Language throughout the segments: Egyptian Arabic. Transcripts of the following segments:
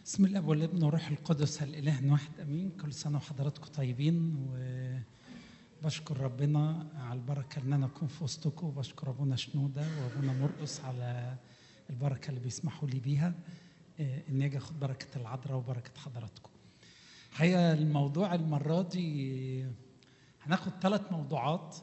بسم الله والابن والروح القدس الاله واحد امين كل سنه وحضراتكم طيبين وبشكر ربنا على البركه ان انا اكون في وسطكم وبشكر ابونا شنوده وابونا مرقص على البركه اللي بيسمحوا لي بيها اني اجي اخد بركه العذراء وبركه حضراتكم. الحقيقه الموضوع المره دي هناخد ثلاث موضوعات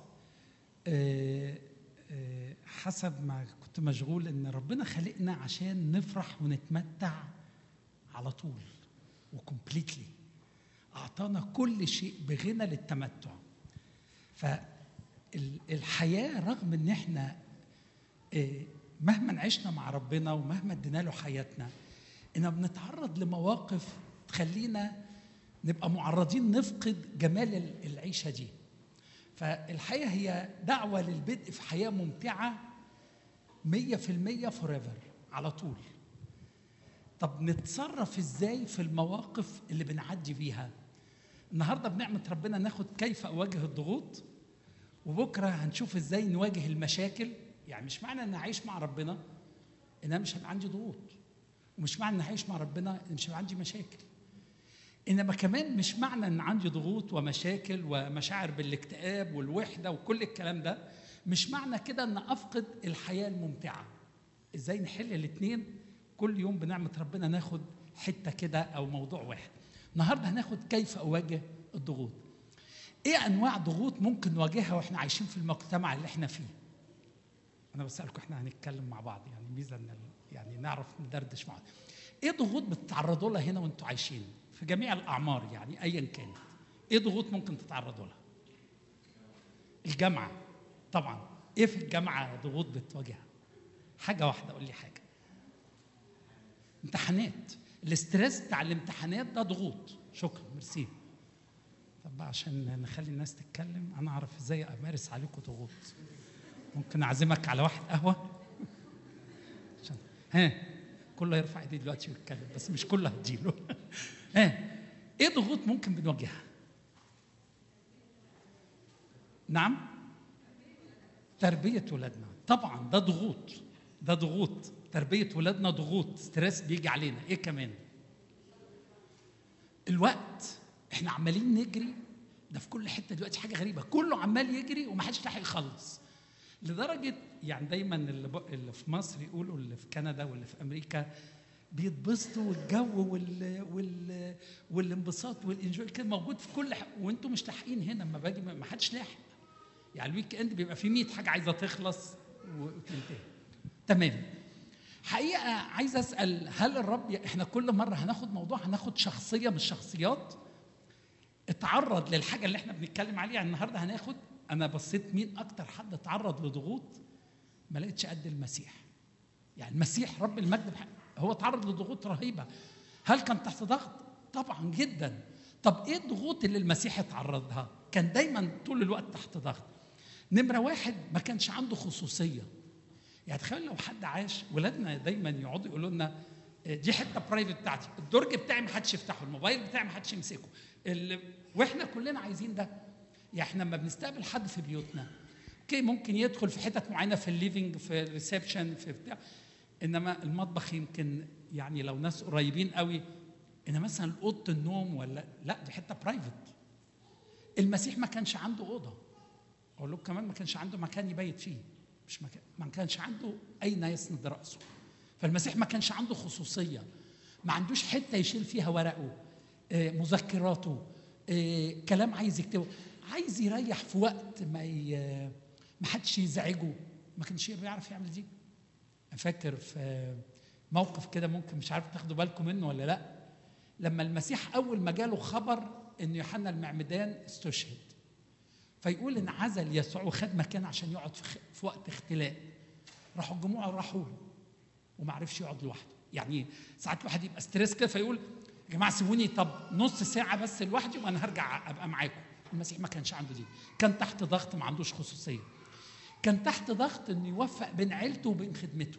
حسب ما كنت مشغول ان ربنا خلقنا عشان نفرح ونتمتع على طول وكومبليتلي اعطانا كل شيء بغنى للتمتع فالحياه رغم ان احنا مهما عشنا مع ربنا ومهما ادينا له حياتنا ان بنتعرض لمواقف تخلينا نبقى معرضين نفقد جمال العيشه دي فالحقيقه هي دعوه للبدء في حياه ممتعه 100% فوريفر على طول طب نتصرف ازاي في المواقف اللي بنعدي بيها النهارده بنعمه ربنا ناخد كيف اواجه الضغوط وبكره هنشوف ازاي نواجه المشاكل يعني مش معنى ان اعيش مع ربنا ان انا مش هيبقى عندي ضغوط ومش معنى ان اعيش مع ربنا ان مش هيبقى عندي مشاكل انما كمان مش معنى ان عندي ضغوط ومشاكل ومشاعر بالاكتئاب والوحده وكل الكلام ده مش معنى كده ان افقد الحياه الممتعه ازاي نحل الاثنين كل يوم بنعمه ربنا ناخد حته كده او موضوع واحد النهارده هناخد كيف اواجه الضغوط ايه انواع ضغوط ممكن نواجهها واحنا عايشين في المجتمع اللي احنا فيه انا بسالكم احنا هنتكلم مع بعض يعني ميزه ان يعني نعرف ندردش مع بعض ايه ضغوط بتتعرضوا لها هنا وانتوا عايشين في جميع الاعمار يعني ايا كانت ايه ضغوط ممكن تتعرضوا لها الجامعه طبعا ايه في الجامعه ضغوط بتواجهها حاجه واحده قول لي حاجه امتحانات الاسترس بتاع الامتحانات ده ضغوط شكرا ميرسي طب بقى عشان نخلي الناس تتكلم انا اعرف ازاي امارس عليكم ضغوط ممكن اعزمك على واحد قهوه عشان ها كله يرفع ايديه دلوقتي ويتكلم بس مش كله هديله ها ايه ضغوط ممكن بنواجهها نعم تربيه ولادنا طبعا ده ضغوط ده ضغوط تربيه ولادنا ضغوط ستريس بيجي علينا ايه كمان الوقت احنا عمالين نجري ده في كل حته دلوقتي حاجه غريبه كله عمال يجري ومحدش لاحق يخلص لدرجه يعني دايما اللي, اللي في مصر يقولوا اللي في كندا واللي في امريكا بيتبسطوا والجو وال وال والانبساط والانجوي كده موجود في كل حق وانتم مش لاحقين هنا لما باجي ما حدش لاحق يعني الويك اند بيبقى فيه 100 حاجه عايزه تخلص وتنتهي تمام حقيقه عايز اسال هل الرب احنا كل مره هناخد موضوع هناخد شخصيه من الشخصيات اتعرض للحاجه اللي احنا بنتكلم عليها النهارده هناخد انا بصيت مين اكتر حد اتعرض لضغوط ما لقيتش قد المسيح يعني المسيح رب المجد هو اتعرض لضغوط رهيبه هل كان تحت ضغط طبعا جدا طب ايه الضغوط اللي المسيح اتعرض لها كان دايما طول الوقت تحت ضغط نمره واحد ما كانش عنده خصوصيه يعني تخيل لو حد عاش ولادنا دايما يقعدوا يقولوا لنا دي حته برايفت بتاعتي الدرج بتاعي ما حدش يفتحه الموبايل بتاعي ما حدش يمسكه واحنا كلنا عايزين ده يعني احنا لما بنستقبل حد في بيوتنا اوكي ممكن يدخل في حتت معينه في الليفنج في الريسبشن في بتاع انما المطبخ يمكن يعني لو ناس قريبين قوي ان مثلا اوضه النوم ولا لا دي حته برايفت المسيح ما كانش عنده اوضه اقول لكم كمان ما كانش عنده مكان يبيت فيه مش مكان ما كانش عنده اين يسند راسه فالمسيح ما كانش عنده خصوصيه ما عندوش حته يشيل فيها ورقه آه مذكراته آه كلام عايز يكتبه عايز يريح في وقت ما ي... ما حدش يزعجه ما كانش بيعرف يعمل دي فاكر في موقف كده ممكن مش عارف تاخدوا بالكم منه ولا لا لما المسيح اول ما جاله خبر ان يوحنا المعمدان استشهد فيقول ان عزل يسوع وخد مكان عشان يقعد في, خ... في وقت اختلاء راحوا الجموع راحوا له وما عرفش يقعد لوحده يعني ساعات الواحد يبقى ستريس كده فيقول يا جماعه سيبوني طب نص ساعه بس لوحدي وانا هرجع ابقى معاكم المسيح ما كانش عنده دي كان تحت ضغط ما عندوش خصوصيه كان تحت ضغط انه يوفق بين عيلته وبين خدمته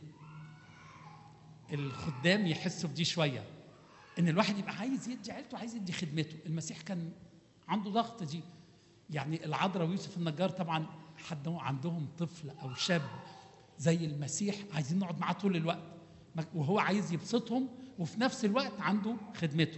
الخدام يحسوا بدي شويه ان الواحد يبقى عايز يدي عيلته عايز يدي خدمته المسيح كان عنده ضغط دي يعني العذراء ويوسف النجار طبعا حد عندهم طفل او شاب زي المسيح عايزين نقعد معاه طول الوقت وهو عايز يبسطهم وفي نفس الوقت عنده خدمته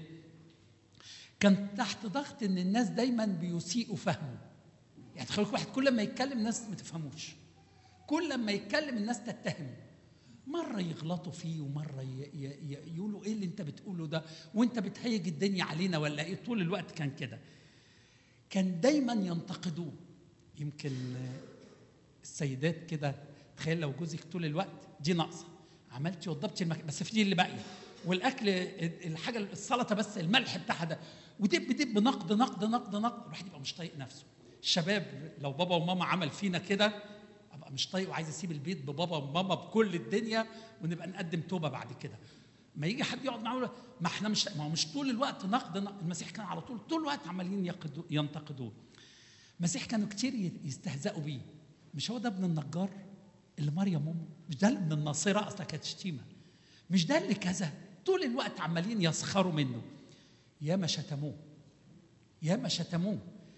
كان تحت ضغط ان الناس دايما بيسيئوا فهمه يعني تخيل واحد كل ما يتكلم الناس ما تفهموش كل ما يتكلم الناس تتهمه مرة يغلطوا فيه ومرة ي- ي- ي- يقولوا ايه اللي انت بتقوله ده وانت بتهيج الدنيا علينا ولا ايه طول الوقت كان كده كان دايما ينتقدوه يمكن آه، السيدات كده تخيل لو جوزك طول الوقت دي ناقصه عملتي وضبتي المكان بس في دي اللي باقيه والاكل الحاجه السلطه بس الملح بتاعها ده ودب دب نقد نقد نقد نقد الواحد يبقى مش طايق نفسه الشباب لو بابا وماما عمل فينا كده ابقى مش طايق وعايز اسيب البيت ببابا وماما بكل الدنيا ونبقى نقدم توبه بعد كده ما يجي حد يقعد معاه يقول ما احنا مش ما هو مش طول الوقت نقد نقد. المسيح كان على طول طول الوقت عمالين يقدوا- ينتقدوه المسيح كانوا كتير ي- يستهزئوا بيه مش هو ده ابن النجار اللي مريم امه مش ده ابن الناصره اصلا كانت شتيمه مش ده اللي كذا طول الوقت عمالين يسخروا منه يا ما شتموه يا ما شتموه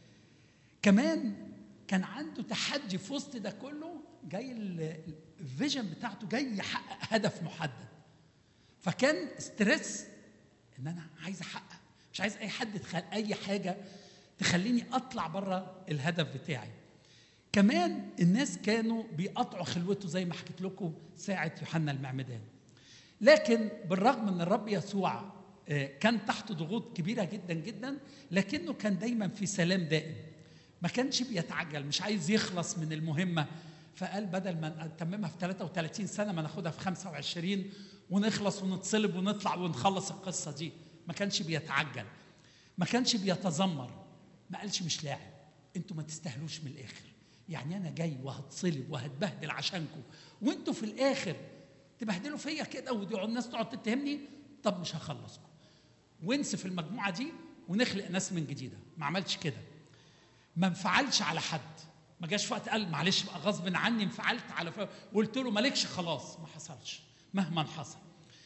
كمان كان عنده تحدي في وسط ده كله جاي ال- الفيجن بتاعته جاي يحقق هدف محدد فكان ستريس ان انا عايز احقق مش عايز اي حد تخل... اي حاجه تخليني اطلع بره الهدف بتاعي كمان الناس كانوا بيقطعوا خلوته زي ما حكيت لكم ساعه يوحنا المعمدان لكن بالرغم ان الرب يسوع آه، كان تحت ضغوط كبيره جدا جدا لكنه كان دايما في سلام دائم ما كانش بيتعجل مش عايز يخلص من المهمه فقال بدل ما نتممها في 33 سنه ما ناخدها في 25 ونخلص ونتصلب ونطلع ونخلص القصه دي ما كانش بيتعجل ما كانش بيتذمر ما قالش مش لاعب انتوا ما تستاهلوش من الاخر يعني انا جاي وهتصلب وهتبهدل عشانكم وانتوا في الاخر تبهدلوا فيا كده ودعوا الناس تقعد تتهمني طب مش هخلصكم وانسف المجموعه دي ونخلق ناس من جديده ما عملش كده ما انفعلش على حد ما جاش في وقت قال معلش بقى غصب عني انفعلت على ف... وقلت له مالكش خلاص ما حصلش مهما حصل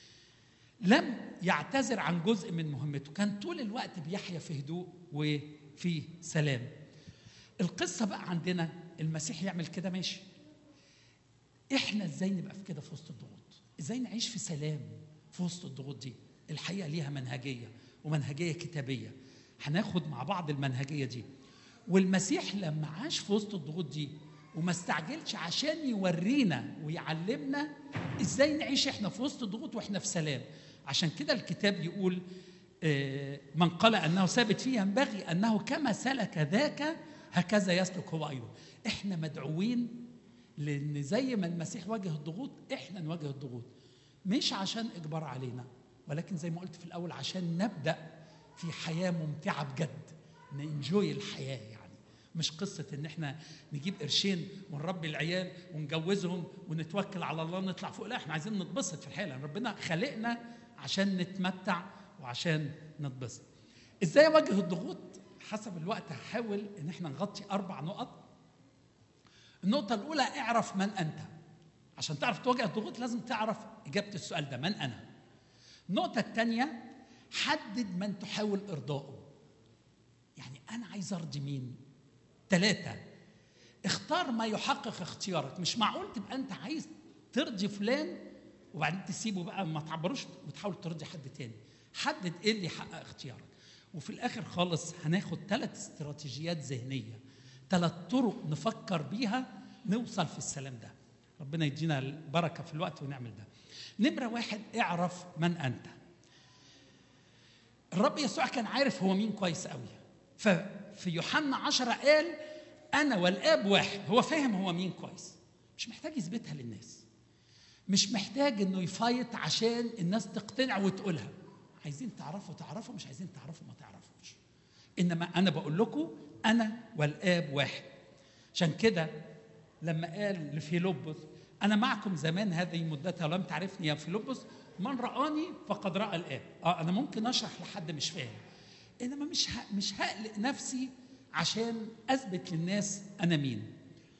لم يعتذر عن جزء من مهمته كان طول الوقت بيحيا في هدوء وفي سلام القصة بقى عندنا المسيح يعمل كده ماشي احنا ازاي نبقى في كده في وسط الضغوط ازاي نعيش في سلام في وسط الضغوط دي الحقيقة ليها منهجية ومنهجية كتابية هناخد مع بعض المنهجية دي والمسيح لما عاش في وسط الضغوط دي وما استعجلش عشان يورينا ويعلمنا ازاي نعيش احنا في وسط الضغوط واحنا في سلام عشان كده الكتاب يقول آه، من قال انه ثابت فيه ينبغي انه كما سلك ذاك هكذا يسلك هو ايضا احنا مدعوين لان زي ما المسيح واجه الضغوط احنا نواجه الضغوط مش عشان اجبار علينا ولكن زي ما قلت في الاول عشان نبدا في حياه ممتعه بجد ننجوي الحياه يعني مش قصة إن إحنا نجيب قرشين ونربي العيال ونجوزهم ونتوكل على الله نطلع فوق، لا إحنا عايزين نتبسط في الحياة لأن ربنا خلقنا عشان نتمتع وعشان نتبسط. إزاي أواجه الضغوط؟ حسب الوقت هحاول إن إحنا نغطي أربع نقط. النقطة الأولى اعرف من أنت. عشان تعرف تواجه الضغوط لازم تعرف إجابة السؤال ده من أنا. النقطة الثانية حدد من تحاول إرضائه. يعني أنا عايز أرضي مين؟ ثلاثة اختار ما يحقق اختيارك مش معقول تبقى أنت عايز ترضي فلان وبعدين تسيبه بقى ما تعبروش وتحاول ترضي حد تاني حدد ايه اللي يحقق اختيارك وفي الاخر خالص هناخد ثلاث استراتيجيات ذهنيه ثلاث طرق نفكر بيها نوصل في السلام ده ربنا يدينا البركه في الوقت ونعمل ده نمره واحد اعرف من انت الرب يسوع كان عارف هو مين كويس قوي ففي يوحنا عشرة قال أنا والآب واحد هو فاهم هو مين كويس مش محتاج يثبتها للناس مش محتاج انه يفايت عشان الناس تقتنع وتقولها عايزين تعرفوا تعرفوا مش عايزين تعرفوا ما تعرفوش انما انا بقول لكم انا والاب واحد عشان كده لما قال لفيلبس انا معكم زمان هذه مدتها ولم تعرفني يا فيلبس من رآني فقد رأى الآب اه انا ممكن اشرح لحد مش فاهم انما مش ه... مش هقلق نفسي عشان اثبت للناس انا مين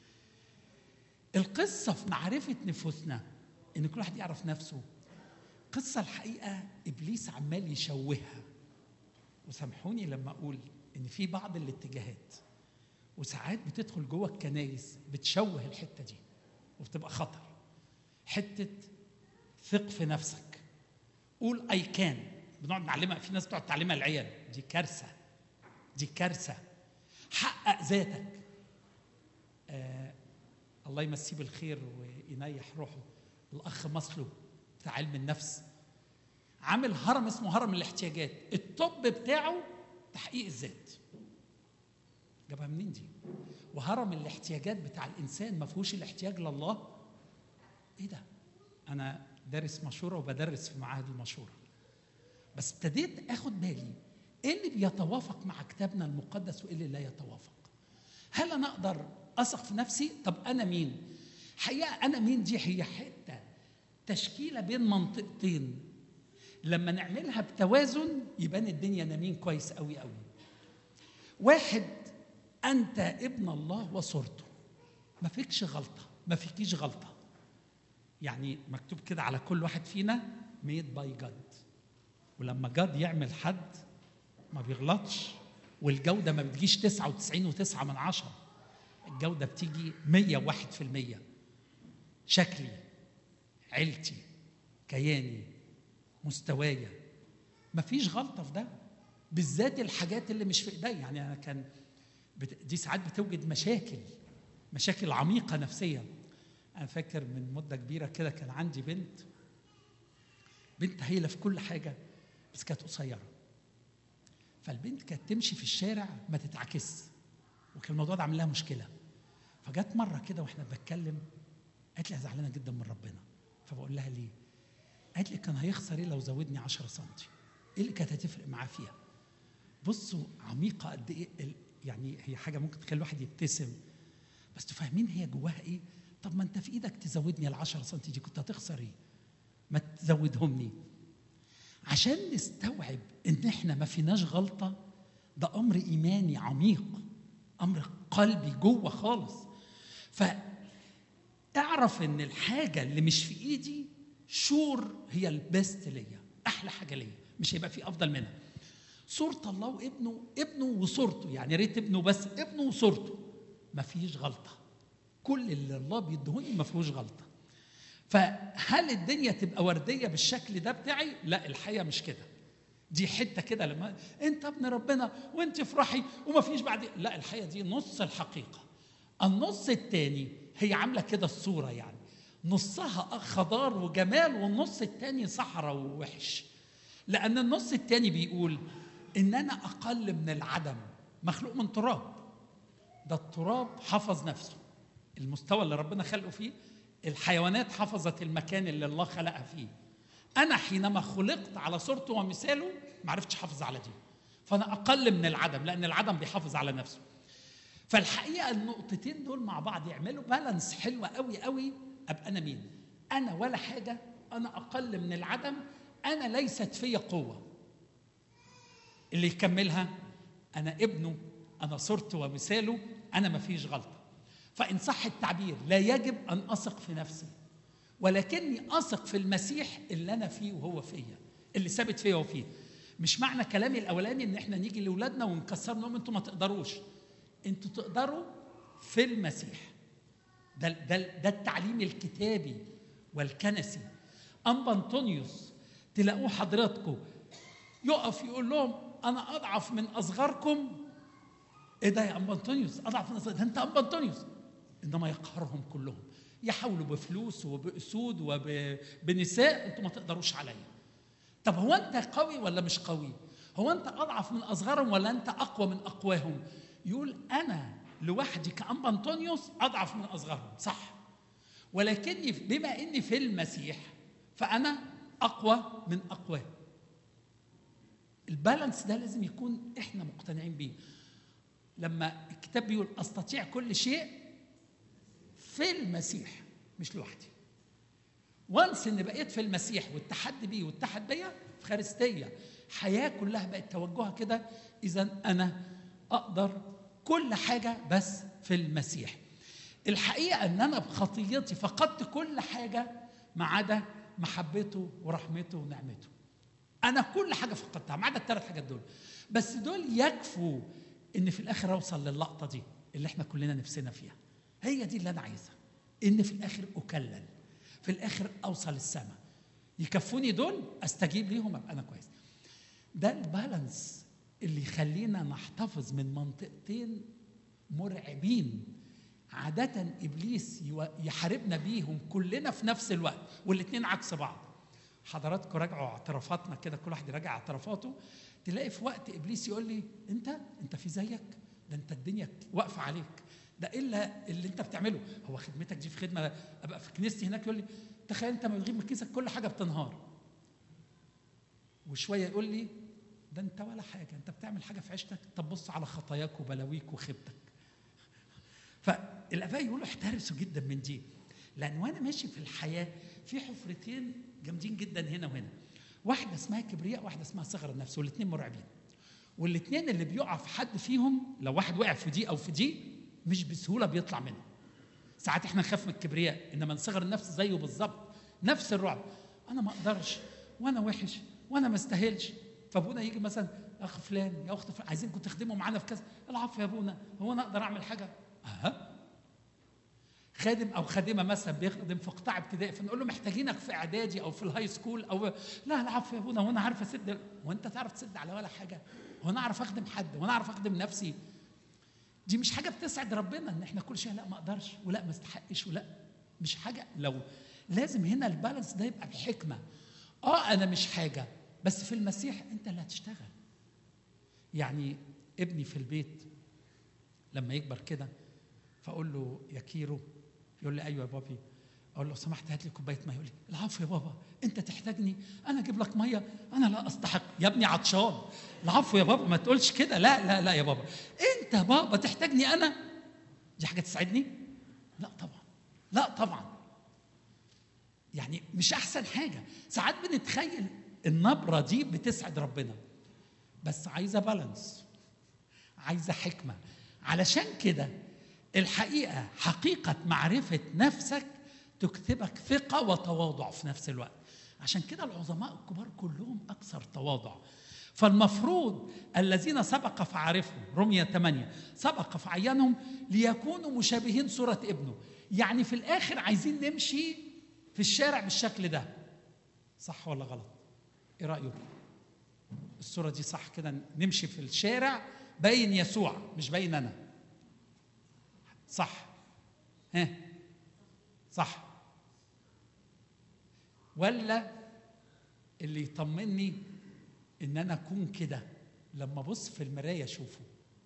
القصه في معرفه نفوسنا ان كل واحد يعرف نفسه قصه الحقيقه ابليس عمال يشوهها وسامحوني لما اقول ان في بعض الاتجاهات وساعات بتدخل جوه الكنايس بتشوه الحته دي وبتبقى خطر حته ثق في نفسك قول اي كان بنقعد نعلمها في ناس بتقعد تعلمها العيال دي كارثه دي كارثه حقق ذاتك آه الله يمسيه بالخير وينيح روحه الاخ مصلو بتاع علم النفس عامل هرم اسمه هرم الاحتياجات الطب بتاعه تحقيق الذات جابها منين دي وهرم الاحتياجات بتاع الانسان ما فيهوش الاحتياج لله ايه ده انا دارس مشوره وبدرس في معاهد المشوره بس ابتديت اخد بالي ايه اللي بيتوافق مع كتابنا المقدس وايه اللي لا يتوافق هل انا اقدر اثق في نفسي طب انا مين حقيقه انا مين دي هي حته تشكيله بين منطقتين لما نعملها بتوازن يبان الدنيا انا مين كويس قوي قوي واحد انت ابن الله وصورته ما فيكش غلطه ما فيكيش غلطه يعني مكتوب كده على كل واحد فينا ميد باي جاد ولما جاد يعمل حد ما بيغلطش والجودة ما بتجيش 99 وتسعة من عشرة الجودة بتيجي 101 في المية شكلي عيلتي كياني مستوايا مفيش غلطة في ده بالذات الحاجات اللي مش في ايدي يعني انا كان بت... دي ساعات بتوجد مشاكل مشاكل عميقة نفسيا انا فاكر من مدة كبيرة كده كان عندي بنت بنت هايلة في كل حاجة بس كانت قصيرة فالبنت كانت تمشي في الشارع ما تتعكس وكان الموضوع ده عامل لها مشكله فجت مره كده واحنا بنتكلم قالت لي أنا زعلانه جدا من ربنا فبقول لها ليه؟ قالت لي كان هيخسر ايه لو زودني 10 سم ايه اللي كانت هتفرق معاه فيها؟ بصوا عميقه قد ايه ال- يعني هي حاجه ممكن تخلي الواحد يبتسم بس تفهمين هي جواها ايه؟ طب ما انت في ايدك تزودني ال 10 سم دي كنت هتخسر ايه؟ ما تزودهمني عشان نستوعب ان احنا ما فيناش غلطه ده امر ايماني عميق امر قلبي جوه خالص فاعرف ان الحاجه اللي مش في ايدي شور هي البيست ليا احلى حاجه ليا مش هيبقى في افضل منها صورة الله وابنه ابنه وصورته يعني يا ريت ابنه بس ابنه وصورته ما فيش غلطة كل اللي الله بيدهوني ما فيهوش غلطة فهل الدنيا تبقى ورديه بالشكل ده بتاعي؟ لا الحقيقه مش كده. دي حته كده لما انت ابن ربنا وانت افرحي وما فيش بعد لا الحقيقه دي نص الحقيقه. النص الثاني هي عامله كده الصوره يعني نصها خضار وجمال والنص الثاني صحراء ووحش. لان النص الثاني بيقول ان انا اقل من العدم مخلوق من تراب. ده التراب حفظ نفسه. المستوى اللي ربنا خلقه فيه الحيوانات حفظت المكان اللي الله خلقها فيه انا حينما خلقت على صورته ومثاله ما عرفتش احافظ على دي فانا اقل من العدم لان العدم بيحافظ على نفسه فالحقيقه النقطتين دول مع بعض يعملوا بالانس حلوه قوي قوي ابقى انا مين انا ولا حاجه انا اقل من العدم انا ليست في قوه اللي يكملها انا ابنه انا صورته ومثاله انا ما فيش غلطه فإن صح التعبير لا يجب أن أثق في نفسي ولكني أثق في المسيح اللي أنا فيه وهو فيا اللي ثابت فيا وفيه مش معنى كلامي الأولاني إن إحنا نيجي لأولادنا ونكسر لهم أنتوا ما تقدروش أنتوا تقدروا في المسيح ده, ده, ده التعليم الكتابي والكنسي أنبا أنطونيوس تلاقوه حضراتكم يقف يقول لهم أنا أضعف من أصغركم ايه ده يا ام انطونيوس اضعف من أصغر. ده انت ام انطونيوس انما يقهرهم كلهم يحاولوا بفلوس وباسود وبنساء انتوا ما تقدروش عليا طب هو انت قوي ولا مش قوي هو انت اضعف من اصغرهم ولا انت اقوى من اقواهم يقول انا لوحدي كأم انطونيوس اضعف من اصغرهم صح ولكني بما اني في المسيح فانا اقوى من اقواهم البالانس ده لازم يكون احنا مقتنعين بيه لما الكتاب بيقول استطيع كل شيء في المسيح مش لوحدي وانس ان بقيت في المسيح والتحدي بيه والتحد بيا في خارستيه حياه كلها بقت توجهها كده اذا انا اقدر كل حاجه بس في المسيح الحقيقه ان انا بخطيتي فقدت كل حاجه ما عدا محبته ورحمته ونعمته انا كل حاجه فقدتها ما عدا الثلاث حاجات دول بس دول يكفوا ان في الاخر اوصل للقطه دي اللي احنا كلنا نفسنا فيها هي دي اللي انا عايزها ان في الاخر اكلل في الاخر اوصل السماء يكفوني دول استجيب ليهم ابقى انا كويس ده البالانس اللي يخلينا نحتفظ من منطقتين مرعبين عادة إبليس يو- يحاربنا بيهم كلنا في نفس الوقت والاتنين عكس بعض حضراتكم راجعوا اعترافاتنا كده كل واحد يراجع اعترافاته تلاقي في وقت إبليس يقول لي أنت أنت في زيك ده أنت الدنيا واقفة عليك ده إلا اللي أنت بتعمله هو خدمتك دي في خدمة أبقى في كنيستي هناك يقول لي تخيل أنت ما بتغيب من كيسك كل حاجة بتنهار وشوية يقول لي ده أنت ولا حاجة أنت بتعمل حاجة في عيشتك طب بص على خطاياك وبلاويك وخيبتك فالاباء يقولوا احترسوا جدا من دي لان وانا ماشي في الحياه في حفرتين جامدين جدا هنا وهنا واحده اسمها كبرياء واحده اسمها صغر النفس والاثنين مرعبين والاثنين اللي بيقع في حد فيهم لو واحد وقع في دي او في دي مش بسهوله بيطلع منها ساعات احنا نخاف من الكبرياء انما من صغر النفس زيه بالظبط نفس الرعب انا ما اقدرش وانا وحش وانا ما استاهلش فابونا يجي مثلا اخ فلان يا اخت فلان عايزينكم تخدموا معانا في كذا العفو يا ابونا هو انا اقدر اعمل حاجه اها خادم او خادمه مثلا بيخدم في قطاع ابتدائي فنقول له محتاجينك في اعدادي او في الهاي سكول او لا العفو يا ابونا هو انا عارف اسد وانت تعرف تسد على ولا حاجه هو انا اعرف اخدم حد وانا اعرف اخدم نفسي دي مش حاجه بتسعد ربنا ان احنا كل شيء لا ما اقدرش ولا ما استحقش ولا مش حاجه لو لازم هنا البالانس ده يبقى بحكمه اه انا مش حاجه بس في المسيح انت اللي هتشتغل يعني ابني في البيت لما يكبر كده فاقول له يا كيرو يقول لي ايوه يا بابي اقول له سمحت هات لي كوبايه ميه يقول لي العفو يا بابا انت تحتاجني انا اجيب لك ميه انا لا استحق يا ابني عطشان العفو يا بابا ما تقولش كده لا لا لا يا بابا انت بابا تحتاجني انا دي حاجه تساعدني لا طبعا لا طبعا يعني مش احسن حاجه ساعات بنتخيل النبره دي بتسعد ربنا بس عايزه بالانس عايزه حكمه علشان كده الحقيقه حقيقه معرفه نفسك تكتبك ثقه وتواضع في نفس الوقت عشان كده العظماء الكبار كلهم اكثر تواضع فالمفروض الذين سبق فعرفهم رمية 8 سبق فعينهم ليكونوا مشابهين صورة ابنه يعني في الآخر عايزين نمشي في الشارع بالشكل ده صح ولا غلط ايه رأيكم الصورة دي صح كده نمشي في الشارع باين يسوع مش باين أنا صح ها صح ولا اللي يطمني ان انا اكون كده لما ابص في المرايه اشوفه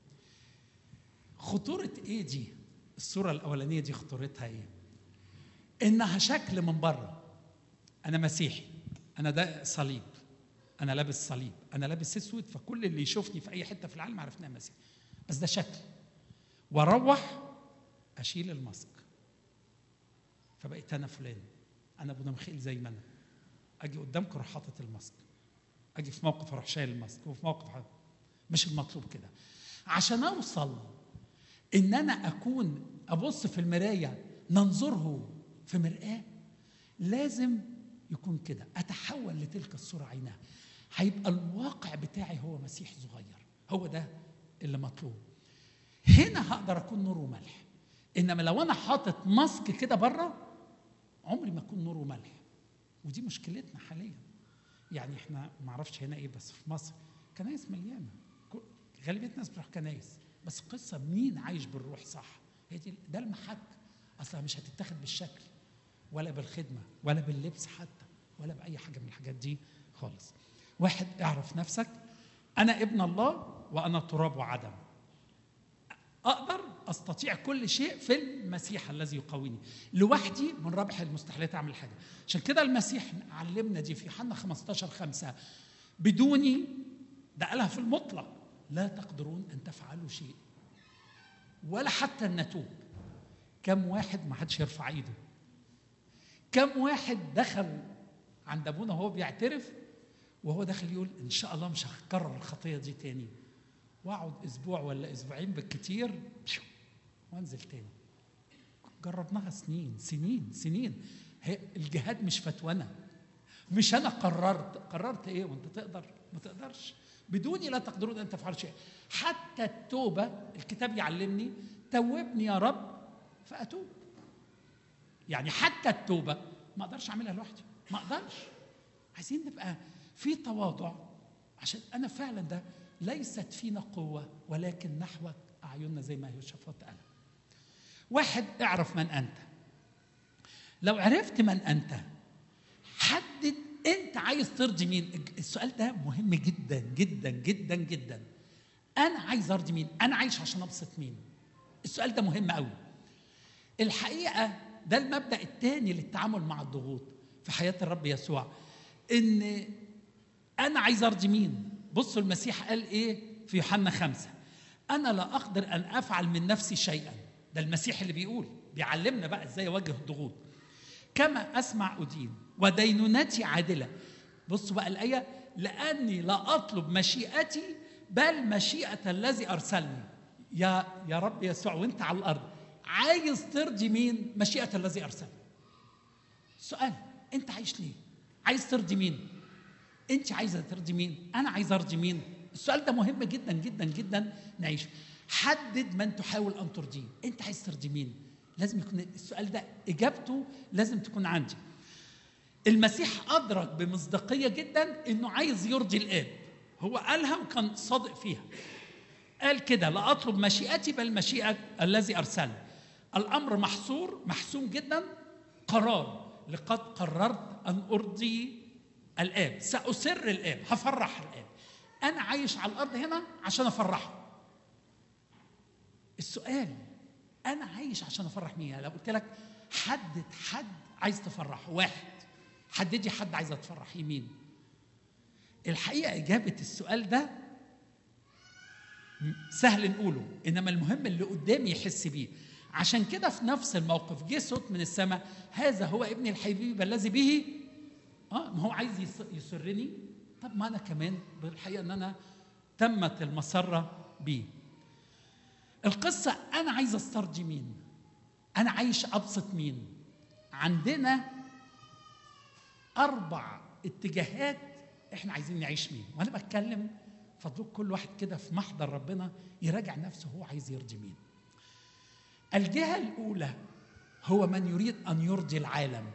خطوره ايه دي الصوره الاولانيه دي خطورتها ايه انها شكل من بره انا مسيحي انا ده صليب انا لابس صليب انا لابس اسود فكل اللي يشوفني في اي حته في العالم عارف ان انا مسيحي بس ده شكل واروح اشيل الماسك فبقيت انا فلان انا ابو مخيل زي ما انا اجي قدامكم اروح حاطط الماسك اجي في موقف اروح شايل الماسك وفي موقف حاجة. مش المطلوب كده عشان اوصل ان انا اكون ابص في المرايه ننظره في مرآة لازم يكون كده اتحول لتلك الصوره عينها هيبقى الواقع بتاعي هو مسيح صغير هو ده اللي مطلوب هنا هقدر اكون نور وملح انما لو انا حاطط ماسك كده بره عمري ما اكون نور وملح ودي مشكلتنا حاليا يعني احنا ما اعرفش هنا ايه بس في مصر كنايس مليانه غالبيه الناس بتروح كنايس بس قصه مين عايش بالروح صح هي دي ده المحك اصلا مش هتتاخد بالشكل ولا بالخدمه ولا باللبس حتى ولا باي حاجه من الحاجات دي خالص واحد اعرف نفسك انا ابن الله وانا تراب وعدم اقدر استطيع كل شيء في المسيح الذي يقويني لوحدي من ربح المستحيلات اعمل حاجه عشان كده المسيح علمنا دي في يوحنا 15 5 بدوني ده قالها في المطلق لا تقدرون ان تفعلوا شيء ولا حتى ان نتوب كم واحد ما حدش يرفع ايده كم واحد دخل عند ابونا وهو بيعترف وهو داخل يقول ان شاء الله مش هكرر الخطيه دي تاني واقعد اسبوع ولا اسبوعين بالكتير وانزل تاني جربناها سنين سنين سنين هي الجهاد مش فتوانة مش انا قررت قررت ايه وانت تقدر ما تقدرش بدوني لا تقدرون ان تفعلوا شيء حتى التوبه الكتاب يعلمني توبني يا رب فاتوب يعني حتى التوبه ما اقدرش اعملها لوحدي ما اقدرش عايزين نبقى في تواضع عشان انا فعلا ده ليست فينا قوه ولكن نحوك اعيننا زي ما يوشفات قال واحد اعرف من انت لو عرفت من انت حدد انت عايز ترضي مين السؤال ده مهم جدا جدا جدا جدا انا عايز ارضي مين انا عايش عشان ابسط مين السؤال ده مهم قوي الحقيقه ده المبدا الثاني للتعامل مع الضغوط في حياه الرب يسوع ان انا عايز ارضي مين بصوا المسيح قال ايه في يوحنا خمسة انا لا اقدر ان افعل من نفسي شيئا ده المسيح اللي بيقول بيعلمنا بقى ازاي اواجه الضغوط كما اسمع ادين ودينونتي عادله بصوا بقى الايه لاني لا اطلب مشيئتي بل مشيئه الذي ارسلني يا يا رب يسوع وانت على الارض عايز ترضي مين مشيئه الذي ارسلني سؤال انت عايش ليه عايز ترضي مين انت عايزه ترضي مين انا عايز ارضي مين السؤال ده مهم جدا جدا جدا نعيش حدد من تحاول ان ترضيه انت عايز ترضي مين لازم يكون السؤال ده اجابته لازم تكون عندي المسيح ادرك بمصداقيه جدا انه عايز يرضي الاب هو قالها وكان صادق فيها قال كده لا اطلب مشيئتي بل مشيئه الذي ارسلني الامر محصور محسوم جدا قرار لقد قررت ان ارضي الاب ساسر الاب هفرح الاب انا عايش على الارض هنا عشان افرحه السؤال انا عايش عشان افرح مين لو قلت لك حدد حد عايز تفرحه واحد حددي حد عايزه تفرحيه مين الحقيقه اجابه السؤال ده سهل نقوله انما المهم اللي قدامي يحس بيه عشان كده في نفس الموقف جه صوت من السماء هذا هو ابني الحبيب الذي به اه ما هو عايز يسرني طب ما انا كمان بالحقيقه ان انا تمت المسره بيه القصه انا عايز استرجي مين انا عايش ابسط مين عندنا اربع اتجاهات احنا عايزين نعيش مين وانا بتكلم فضلك كل واحد كده في محضر ربنا يراجع نفسه هو عايز يرضي مين الجهه الاولى هو من يريد ان يرضي العالم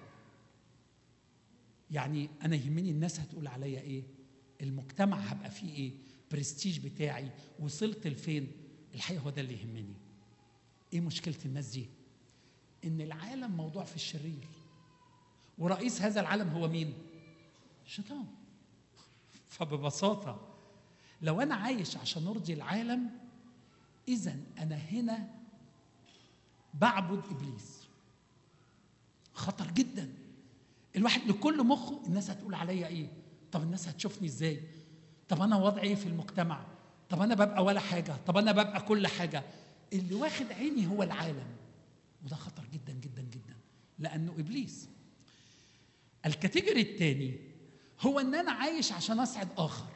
يعني انا يهمني الناس هتقول عليا ايه المجتمع هبقى فيه ايه برستيج بتاعي وصلت لفين الحقيقه هو ده اللي يهمني ايه مشكله الناس دي ان العالم موضوع في الشرير ورئيس هذا العالم هو مين الشيطان فببساطه لو انا عايش عشان ارضي العالم اذا انا هنا بعبد ابليس خطر جدا الواحد لكل مخه الناس هتقول عليا ايه طب الناس هتشوفني ازاي طب انا وضعي ايه في المجتمع طب انا ببقى ولا حاجه طب انا ببقى كل حاجه اللي واخد عيني هو العالم وده خطر جدا جدا جدا لانه ابليس الكاتيجوري الثاني هو ان انا عايش عشان اسعد اخر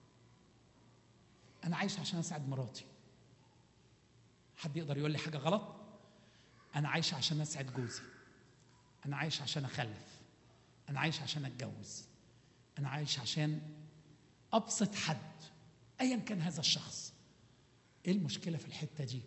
انا عايش عشان اسعد مراتي حد يقدر يقول لي حاجه غلط انا عايش عشان اسعد جوزي انا عايش عشان اخلف انا عايش عشان اتجوز انا عايش عشان ابسط حد ايا كان هذا الشخص ايه المشكله في الحته دي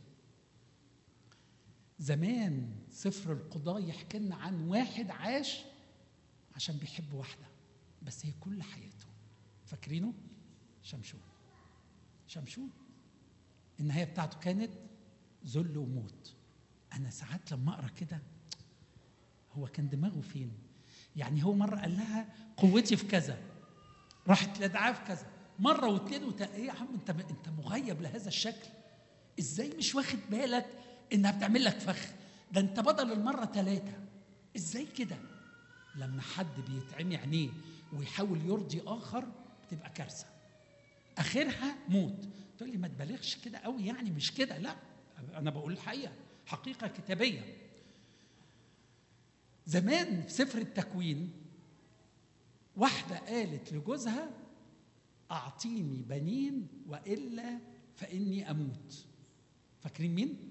زمان سفر القضاء يحكي لنا عن واحد عاش عشان بيحب واحده بس هي كل حياته فاكرينه شمشون شمشون النهايه بتاعته كانت ذل وموت انا ساعات لما اقرا كده هو كان دماغه فين يعني هو مره قال لها قوتي في كذا راحت لدعاه في كذا مره واثنين وت... ايه يا عم انت انت مغيب لهذا الشكل ازاي مش واخد بالك انها بتعمل لك فخ ده انت بدل المره ثلاثه ازاي كده لما حد بيتعمي عينيه ويحاول يرضي اخر بتبقى كارثه اخرها موت تقول لي ما تبالغش كده قوي يعني مش كده لا انا بقول الحقيقه حقيقه كتابيه زمان في سفر التكوين واحده قالت لجوزها اعطيني بنين والا فاني اموت فاكرين مين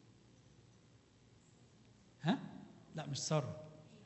ها لا مش ساره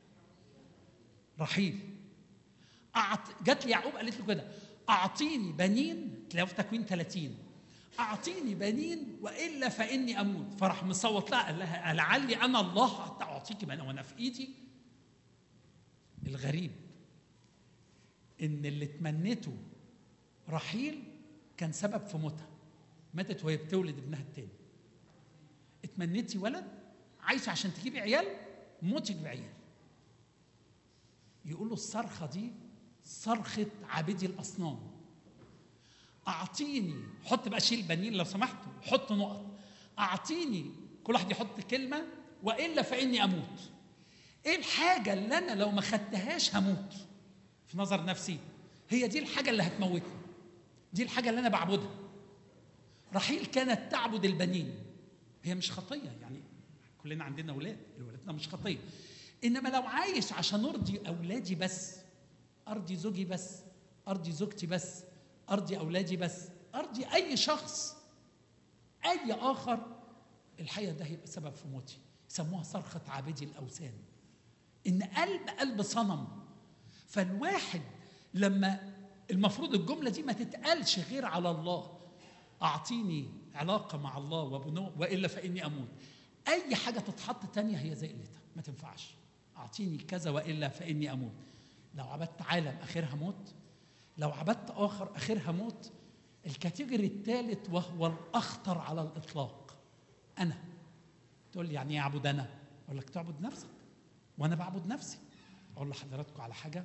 رحيل أعط... جات لي يعقوب قالت له كده اعطيني بنين تلاقوا في تكوين 30 اعطيني بنين والا فاني اموت فراح مصوت لها قال لها لعلي انا الله حتى اعطيك بنين وانا في ايدي الغريب ان اللي تمنته رحيل كان سبب في موتها ماتت وهي بتولد ابنها التاني اتمنيتي ولد عايشه عشان تجيبي عيال موتك بعيال يقولوا الصرخه دي صرخه عابدي الاصنام اعطيني حط بقى شيل بنين لو سمحتوا حط نقط اعطيني كل واحد يحط كلمه والا فاني اموت ايه الحاجه اللي انا لو ما خدتهاش هموت في نظر نفسي هي دي الحاجه اللي هتموتني دي الحاجه اللي انا بعبدها رحيل كانت تعبد البنين هي مش خطيه يعني كلنا عندنا اولاد ولادنا مش خطيه انما لو عايش عشان ارضي اولادي بس ارضي زوجي بس ارضي زوجتي بس ارضي اولادي بس ارضي اي شخص اي اخر الحقيقه ده هيبقى سبب في موتي يسموها صرخه عابدي الاوثان ان قلب قلب صنم فالواحد لما المفروض الجمله دي ما تتقالش غير على الله اعطيني علاقه مع الله وبنو والا فاني اموت اي حاجه تتحط تانية هي زي قلتها ما تنفعش اعطيني كذا والا فاني اموت لو عبدت عالم اخرها موت لو عبدت اخر اخرها موت الكاتيجوري الثالث وهو الاخطر على الاطلاق انا تقول لي يعني ايه اعبد انا اقول لك تعبد نفسك وانا بعبد نفسي اقول لحضراتكم على حاجه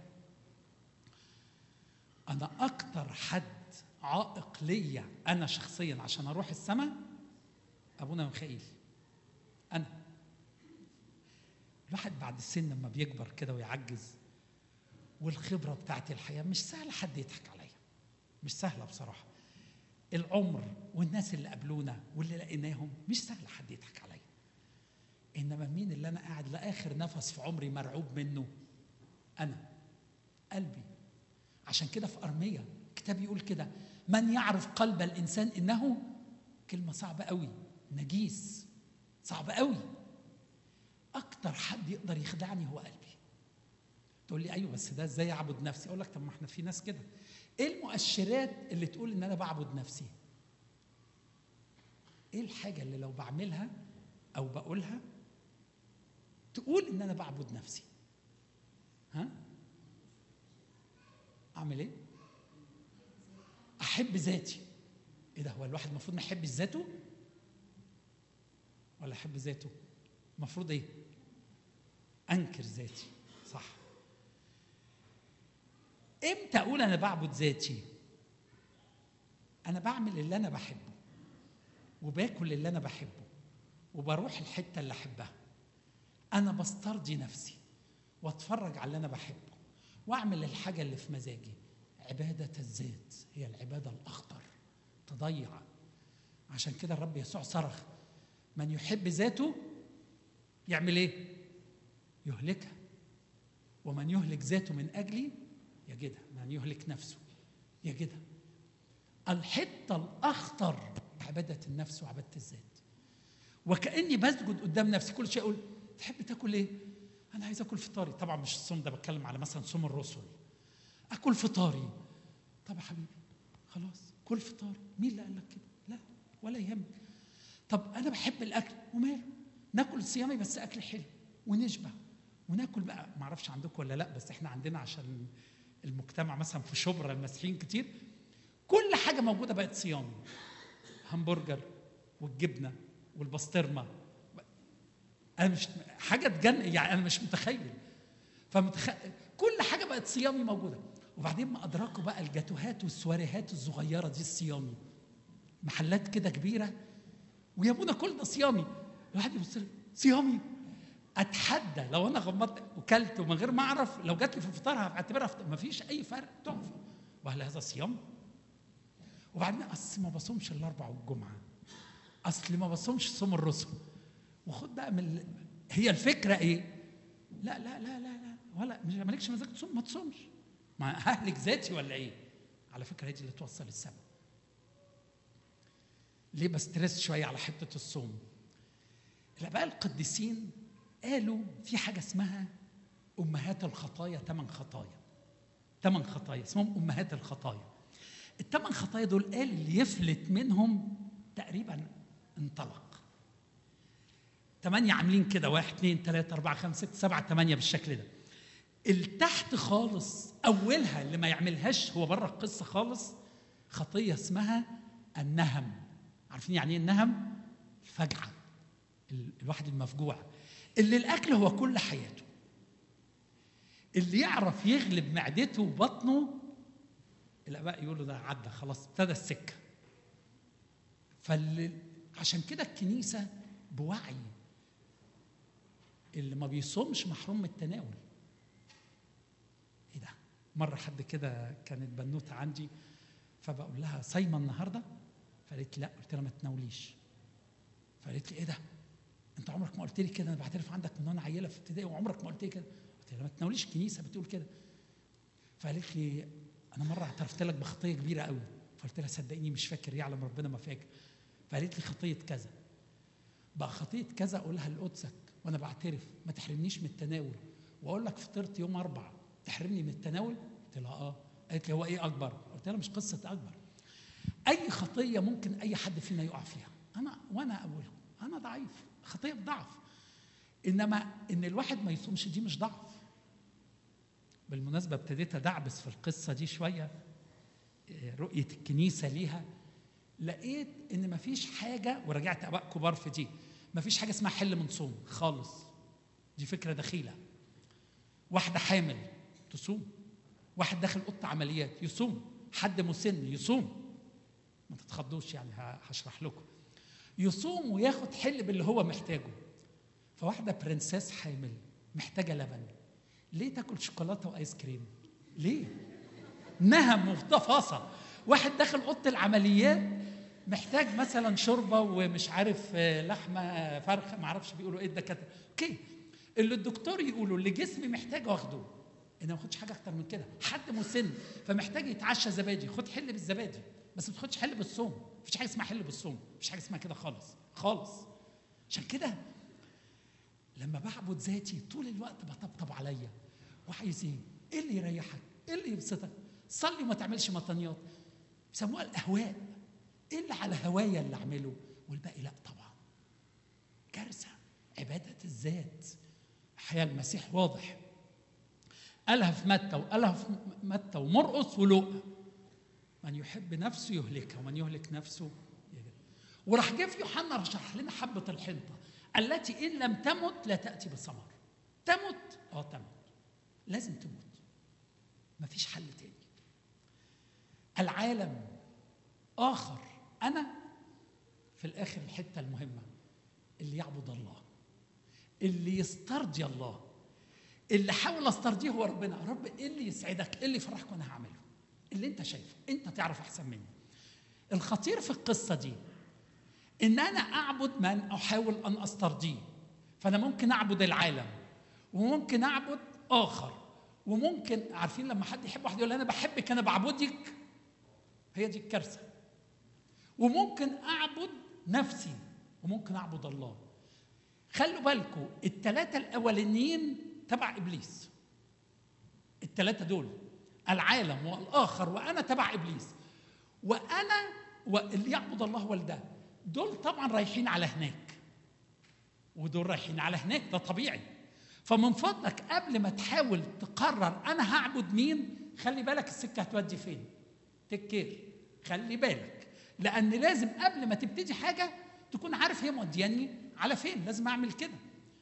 انا اكتر حد عائق ليا انا شخصيا عشان اروح السماء ابونا ميخائيل انا الواحد بعد السن لما بيكبر كده ويعجز والخبره بتاعت الحياه مش سهل حد يضحك عليا مش سهله بصراحه العمر والناس اللي قابلونا واللي لقيناهم مش سهل حد يضحك عليا انما مين اللي انا قاعد لاخر نفس في عمري مرعوب منه انا قلبي عشان كده في ارميه الكتاب يقول كده من يعرف قلب الانسان انه كلمه صعبه قوي نجيس صعب قوي اكتر حد يقدر يخدعني هو قلبي تقول لي ايوه بس ده ازاي اعبد نفسي اقول لك طب ما احنا في ناس كده ايه المؤشرات اللي تقول ان انا بعبد نفسي ايه الحاجه اللي لو بعملها او بقولها تقول ان انا بعبد نفسي ها اعمل ايه احب ذاتي ايه ده هو الواحد المفروض ما يحبش ذاته ولا احب ذاته المفروض ايه انكر ذاتي صح امتى اقول انا بعبد ذاتي انا بعمل اللي انا بحبه وباكل اللي انا بحبه وبروح الحته اللي احبها انا بسترضي نفسي واتفرج على اللي انا بحبه واعمل الحاجه اللي في مزاجي عباده الذات هي العباده الاخطر تضيع عشان كده الرب يسوع صرخ من يحب ذاته يعمل ايه يهلكها ومن يهلك ذاته من اجلي يجدها من يهلك نفسه يجدها الحته الاخطر عباده النفس وعباده الذات وكاني بسجد قدام نفسي كل شيء اقول تحب تاكل ايه انا عايز اكل فطاري طبعا مش الصوم ده بتكلم على مثلا صوم الرسل اكل فطاري طب يا حبيبي خلاص كل فطاري مين اللي قال لك كده لا ولا يهمك طب انا بحب الاكل وماله ناكل صيامي بس اكل حلو ونشبع وناكل بقى ما اعرفش عندكم ولا لا بس احنا عندنا عشان المجتمع مثلا في شبرا المسيحيين كتير كل حاجه موجوده بقت صيامي همبرجر والجبنه والبسطرمه انا مش حاجه تجن يعني انا مش متخيل فمتخ... كل حاجه بقت صيامي موجوده وبعدين ما ادركوا بقى الجاتوهات والسواريهات الصغيره دي الصيامي محلات كده كبيره ويا ابونا كل ده صيامي الواحد يبص لي صيامي اتحدى لو انا غمضت وكلت ومن غير ما اعرف لو جات لي في الفطار هعتبرها فطار ما فيش اي فرق تحفه وهل هذا صيام؟ وبعدين اصل ما بصومش الاربع والجمعه اصل ما بصومش صوم الرسل وخد بقى من هي الفكره ايه؟ لا لا لا لا لا ولا مش مالكش مزاج تصوم ما تصومش ما ههلك ذاتي ولا ايه؟ على فكره هي دي اللي توصل السما ليه بسترس شويه على حته الصوم؟ الاباء القديسين قالوا في حاجه اسمها امهات الخطايا ثمان خطايا ثمان خطايا اسمهم امهات الخطايا الثمان خطايا دول قال اللي يفلت منهم تقريبا انطلق ثمانية عاملين كده واحد اثنين ثلاثة أربعة خمسة ستة سبعة ثمانية بالشكل ده التحت خالص اولها اللي ما يعملهاش هو بره القصه خالص خطيه اسمها النهم عارفين يعني ايه النهم الفجعه ال- الواحد المفجوع اللي الاكل هو كل حياته اللي يعرف يغلب معدته وبطنه الاباء يقولوا ده عدى خلاص ابتدى السكه فاللي عشان كده الكنيسه بوعي اللي ما بيصومش محروم من التناول ايه ده مره حد كده كانت بنوته عندي فبقول لها صايمه النهارده فقالت لي لا قلت لها ما تناوليش فقالت لي ايه ده انت عمرك ما قلت لي كده انا بعترف عندك من وانا عيله في ابتدائي وعمرك ما قلت لي كده قلت لها ما تناوليش الكنيسه بتقول كده فقالت لي انا مره اعترفت لك بخطيه كبيره قوي فقلت لها صدقيني مش فاكر يعلم ربنا ما فاكر فقالت لي خطيه كذا بقى خطيه كذا اقولها لقدسك وانا بعترف ما تحرمنيش من التناول واقول لك فطرت يوم اربع تحرمني من التناول قلت لها اه قالت لي هو ايه اكبر قلت لها مش قصه اكبر اي خطيه ممكن اي حد فينا يقع فيها انا وانا اولهم انا ضعيف خطيه بضعف انما ان الواحد ما يصومش دي مش ضعف بالمناسبه ابتديت ادعبس في القصه دي شويه إيه، رؤيه الكنيسه ليها لقيت ان مفيش حاجه ورجعت اباء كبار في دي مفيش حاجه اسمها حل من صوم خالص دي فكره دخيله واحده حامل تصوم واحد داخل اوضه عمليات يصوم حد مسن يصوم ما تتخضوش يعني ه- هشرح لكم يصوم وياخد حل باللي هو محتاجه فواحده برنسيس حامل محتاجه لبن ليه تاكل شوكولاته وايس كريم ليه نهم وتفاصيل واحد داخل اوضه العمليات محتاج مثلا شوربه ومش عارف آه، لحمه فرخه ما اعرفش بيقولوا ايه الدكاتره اوكي اللي الدكتور يقوله اللي جسمي محتاج واخده انا ما باخدش حاجه اكتر من كده حد مسن فمحتاج يتعشى زبادي خد حل بالزبادي بس ما تاخدش حل بالصوم مفيش حاجه اسمها حل بالصوم مفيش حاجه اسمها كده خالص خالص عشان كده لما بعبد ذاتي طول الوقت بطبطب عليا وعايز ايه؟ ايه اللي يريحك؟ ايه اللي يبسطك؟ صلي وما تعملش مطنيات بيسموها الاهواء ايه اللي على هوايا اللي اعمله والباقي لا طبعا كارثه عباده الذات حياه المسيح واضح قالها في متى وقالها في متى ومرقص ولوقا من يحب نفسه يهلكها ومن يهلك نفسه يهلك وراح جه في يوحنا شرح لنا حبه الحنطه التي ان لم تمت لا تاتي بثمر تمت اه تمت لازم تموت مفيش حل تاني العالم اخر انا في الاخر الحته المهمه اللي يعبد الله اللي يسترضي الله اللي حاول استرضيه هو ربنا يا رب ايه اللي يسعدك ايه اللي يفرحك وانا هعمله اللي انت شايفه انت تعرف احسن مني الخطير في القصه دي ان انا اعبد من احاول ان استرضيه فانا ممكن اعبد العالم وممكن اعبد اخر وممكن عارفين لما حد يحب واحد يقول انا بحبك انا بعبدك هي دي الكارثه وممكن اعبد نفسي وممكن اعبد الله خلوا بالكم الثلاثه الاولانيين تبع ابليس الثلاثه دول العالم والاخر وانا تبع ابليس وانا واللي يعبد الله والده دول طبعا رايحين على هناك ودول رايحين على هناك ده طبيعي فمن فضلك قبل ما تحاول تقرر انا هعبد مين خلي بالك السكه هتودي فين تكير خلي بالك لان لازم قبل ما تبتدي حاجه تكون عارف هي مودياني على فين لازم اعمل كده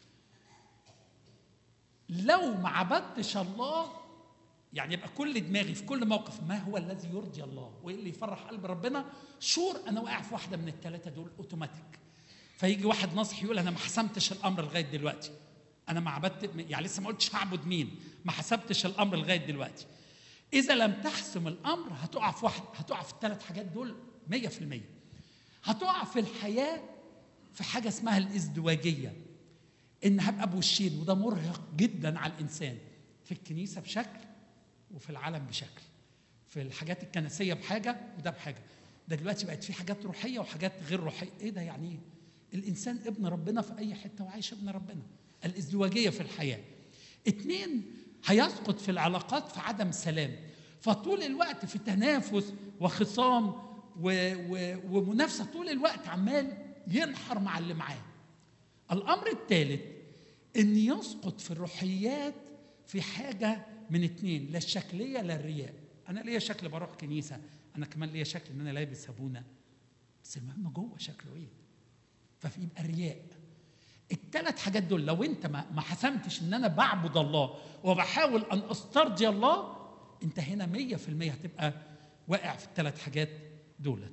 لو ما عبدتش الله يعني يبقى كل دماغي في كل موقف ما هو الذي يرضي الله وايه اللي يفرح قلب ربنا شور انا واقع في واحده من الثلاثه دول اوتوماتيك فيجي واحد ناصح يقول انا ما حسمتش الامر لغايه دلوقتي انا ما عبدت يعني لسه ما قلتش هعبد مين ما حسبتش الامر لغايه دلوقتي اذا لم تحسم الامر هتقع في واحد هتقع في الثلاث حاجات دول 100% هتقع في الحياه في حاجه اسمها الازدواجيه ان هبقى بوشين وده مرهق جدا على الانسان في الكنيسه بشكل وفي العالم بشكل في الحاجات الكنسيه بحاجه وده بحاجه ده دلوقتي بقت في حاجات روحيه وحاجات غير روحيه ايه ده يعني ايه الانسان ابن ربنا في اي حته وعايش ابن ربنا الازدواجيه في الحياه اتنين هيسقط في العلاقات في عدم سلام فطول الوقت في تنافس وخصام و... و... ومنافسه طول الوقت عمال ينحر مع اللي معاه الامر الثالث ان يسقط في الروحيات في حاجه من اتنين لا الشكليه لا الرياء انا ليا شكل بروح كنيسه انا كمان ليا شكل ان انا لابس ابونا بس المهم جوه شكله ايه فبيبقى رياء الثلاث حاجات دول لو انت ما ما حسمتش ان انا بعبد الله وبحاول ان استرضي الله انت هنا مية في المية هتبقى واقع في الثلاث حاجات دول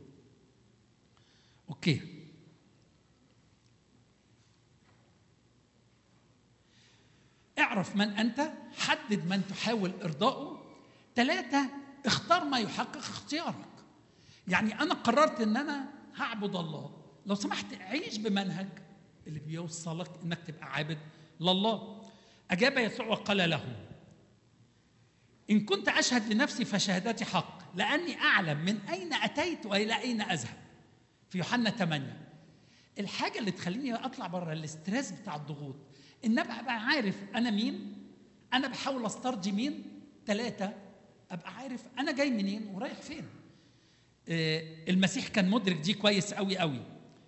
اوكي اعرف من انت حدد من تحاول ارضائه ثلاثة اختار ما يحقق اختيارك يعني انا قررت ان انا هعبد الله لو سمحت عيش بمنهج اللي بيوصلك انك تبقى عابد لله اجاب يسوع وقال له ان كنت اشهد لنفسي فشهادتي حق لاني اعلم من اين اتيت والى اين اذهب في يوحنا 8 الحاجه اللي تخليني اطلع بره الاسترس بتاع الضغوط ان ابقى أبقى عارف انا مين انا بحاول استرضي مين ثلاثه ابقى عارف انا جاي منين ورايح فين آه، المسيح كان مدرك دي كويس قوي قوي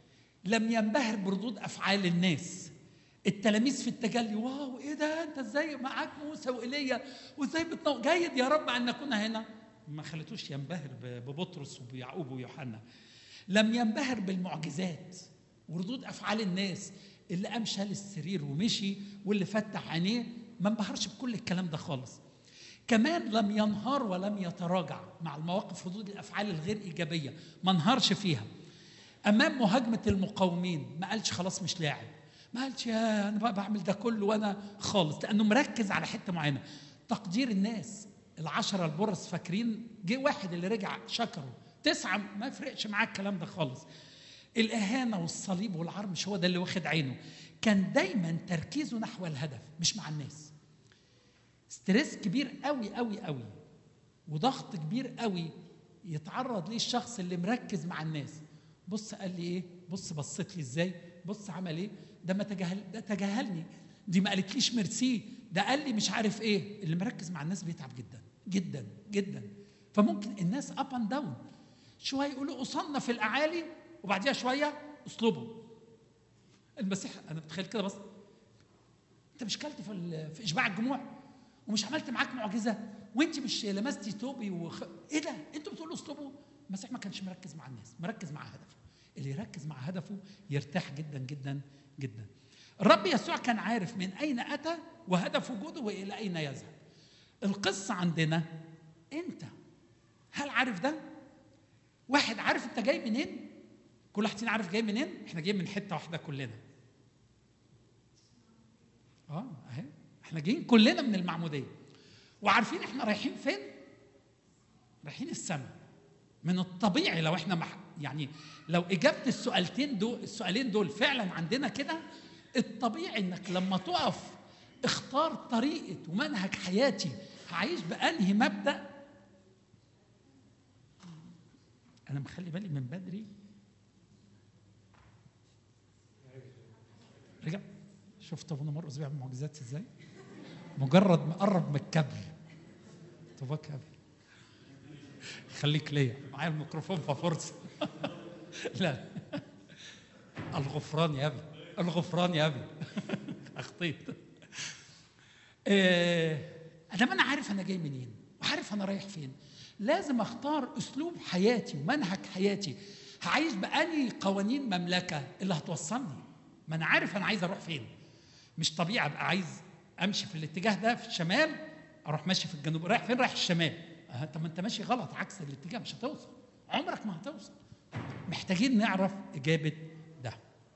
لم ينبهر بردود افعال الناس التلاميذ في التجلي واو ايه ده انت ازاي معاك موسى وايليا وازاي بتنو جيد يا رب ان نكون هنا ما خلتوش ينبهر ب- ببطرس وبيعقوب ويوحنا لم ينبهر بالمعجزات وردود افعال الناس اللي قام شال السرير ومشي واللي فتح عينيه ما انبهرش بكل الكلام ده خالص كمان لم ينهار ولم يتراجع مع المواقف ردود الافعال الغير ايجابيه ما انهارش فيها امام مهاجمه المقاومين ما قالش خلاص مش لاعب ما قالش يا انا بقى بعمل ده كله وانا خالص لانه مركز على حته معينه تقدير الناس العشره البرص فاكرين جه واحد اللي رجع شكره تسعه ما يفرقش معاه الكلام ده خالص الاهانه والصليب والعار مش هو ده اللي واخد عينه كان دايما تركيزه نحو الهدف مش مع الناس ستريس كبير قوي قوي قوي وضغط كبير قوي يتعرض ليه الشخص اللي مركز مع الناس بص قال لي ايه بص بصيت لي ازاي بص عمل ايه ده ما تجاهل ده تجاهلني دي ما قالتليش ميرسي ده قال لي مش عارف ايه اللي مركز مع الناس بيتعب جدا جدا جدا فممكن الناس اب اند داون شويه يقولوا وصلنا في الاعالي وبعديها شويه اسلوبه المسيح انا بتخيل كده بس انت مش كلت في ال- في اشباع الجموع ومش عملت معاك معجزه وانت مش لمستي توبي وخ... ايه ده انتوا بتقولوا اسلوبه المسيح ما كانش مركز مع الناس مركز مع هدفه اللي يركز مع هدفه يرتاح جدا جدا جدا الرب يسوع كان عارف من اين اتى وهدف وجوده والى اين يذهب القصه عندنا انت هل عارف ده واحد عارف انت جاي منين كل واحد فينا عارف جاي منين احنا جايين من حته واحده كلنا اه اهي احنا جايين كلنا من المعموديه وعارفين احنا رايحين فين رايحين السماء من الطبيعي لو احنا مح... يعني لو اجابه السؤالتين دول السؤالين دول فعلا عندنا كده الطبيعي انك لما تقف اختار طريقه ومنهج حياتي هعيش بانهي مبدا انا مخلي بالي من بدري رجع شفت ابونا مرقس بيعمل معجزات ازاي مجرد ما قرب من الكابل طب كابل خليك ليا معايا الميكروفون ففرصه لا الغفران يا ابي الغفران يا ابي اخطيت آه، ادام انا عارف انا جاي منين وعارف انا رايح فين لازم اختار اسلوب حياتي ومنهج حياتي هعيش باني قوانين مملكه اللي هتوصلني ما انا عارف انا عايز اروح فين مش طبيعي ابقى عايز امشي في الاتجاه ده في الشمال اروح ماشي في الجنوب رايح فين رايح الشمال آه، طب ما انت ماشي غلط عكس الاتجاه مش هتوصل عمرك ما هتوصل محتاجين نعرف اجابه ده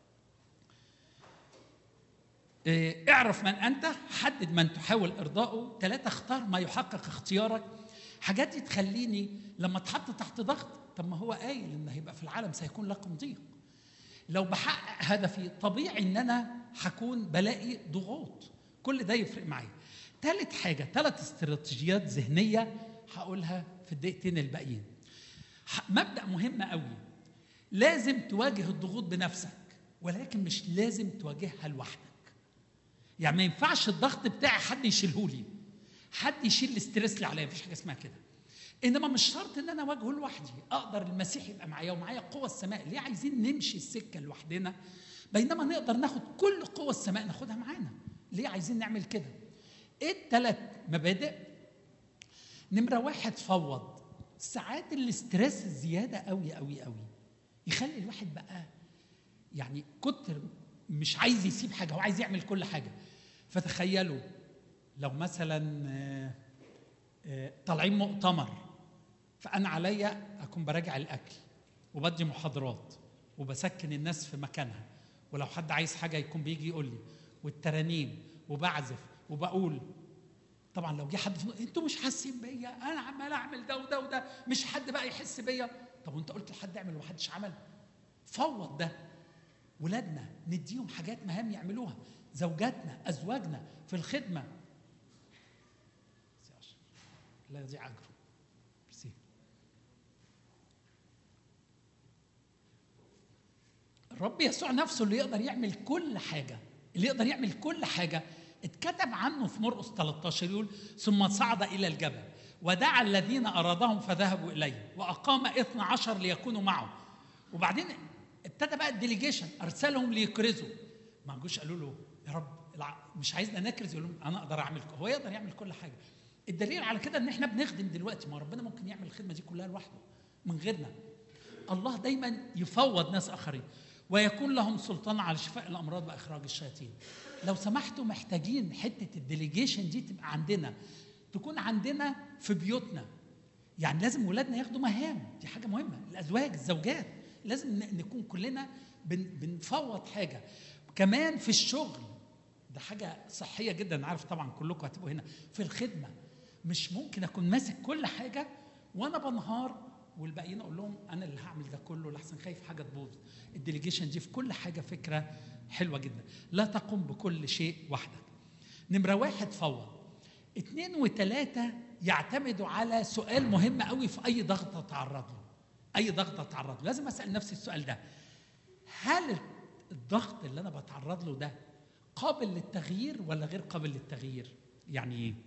إيه، اعرف من انت حدد من تحاول ارضائه ثلاثه اختار ما يحقق اختيارك حاجات دي تخليني لما اتحط تحت ضغط طب ما هو قايل ان هيبقى في العالم سيكون لكم ضيق لو بحقق هدفي طبيعي ان انا هكون بلاقي ضغوط كل ده يفرق معايا ثالث حاجه ثلاث استراتيجيات ذهنيه هقولها في الدقيقتين الباقيين ح- مبدا مهم قوي لازم تواجه الضغوط بنفسك ولكن مش لازم تواجهها لوحدك يعني ما ينفعش الضغط بتاعي حد يشيله لي حد يشيل الاستريس اللي عليا مفيش حاجه اسمها كده انما مش شرط ان انا اواجهه لوحدي اقدر المسيح يبقى معايا ومعايا قوة السماء ليه عايزين نمشي السكه لوحدنا بينما نقدر ناخد كل قوة السماء ناخدها معانا ليه عايزين نعمل كده ايه الثلاث مبادئ نمره واحد فوض ساعات الاسترس الزياده قوي قوي قوي يخلي الواحد بقى يعني كتر مش عايز يسيب حاجه هو عايز يعمل كل حاجه فتخيلوا لو مثلا آه، آه، طالعين مؤتمر فانا عليا اكون براجع الاكل وبدي محاضرات وبسكن الناس في مكانها ولو حد عايز حاجه يكون بيجي يقول لي والترانيم وبعزف وبقول طبعا لو جه حد في انتوا مش حاسين بيا انا عمال اعمل ده وده وده مش حد بقى يحس بيا طب وانت قلت لحد اعمل ومحدش عمل فوض ده ولادنا نديهم حاجات مهام يعملوها زوجاتنا ازواجنا في الخدمه لا يضيع اجره ميرسي الرب يسوع نفسه اللي يقدر يعمل كل حاجه اللي يقدر يعمل كل حاجه اتكتب عنه في مرقس 13 يقول ثم صعد الى الجبل ودعا الذين ارادهم فذهبوا اليه واقام 12 ليكونوا معه وبعدين ابتدى بقى الديليجيشن ارسلهم ليكرزوا ما جوش قالوا له يا رب الع- مش عايزنا نكرز يقول لهم انا اقدر اعمل ك- هو يقدر يعمل كل حاجه الدليل على كده ان احنا بنخدم دلوقتي ما ربنا ممكن يعمل الخدمه دي كلها لوحده من غيرنا الله دايما يفوض ناس اخرين ويكون لهم سلطان على شفاء الامراض واخراج الشياطين لو سمحتوا محتاجين حته الديليجيشن دي تبقى عندنا تكون عندنا في بيوتنا يعني لازم ولادنا ياخدوا مهام دي حاجه مهمه الازواج الزوجات لازم ن- نكون كلنا بن بنفوض حاجه كمان في الشغل ده حاجه صحيه جدا عارف طبعا كلكم هتبقوا هنا في الخدمه مش ممكن اكون ماسك كل حاجه وانا بنهار والباقيين اقول لهم انا اللي هعمل ده كله لحسن خايف حاجه تبوظ الديليجيشن دي في كل حاجه فكره حلوه جدا لا تقوم بكل شيء وحدك نمره واحد فوض اتنين وتلاته يعتمدوا على سؤال مهم قوي في اي ضغط اتعرض له اي ضغط اتعرض له لازم اسال نفسي السؤال ده هل الضغط اللي انا بتعرض له ده قابل للتغيير ولا غير قابل للتغيير يعني ايه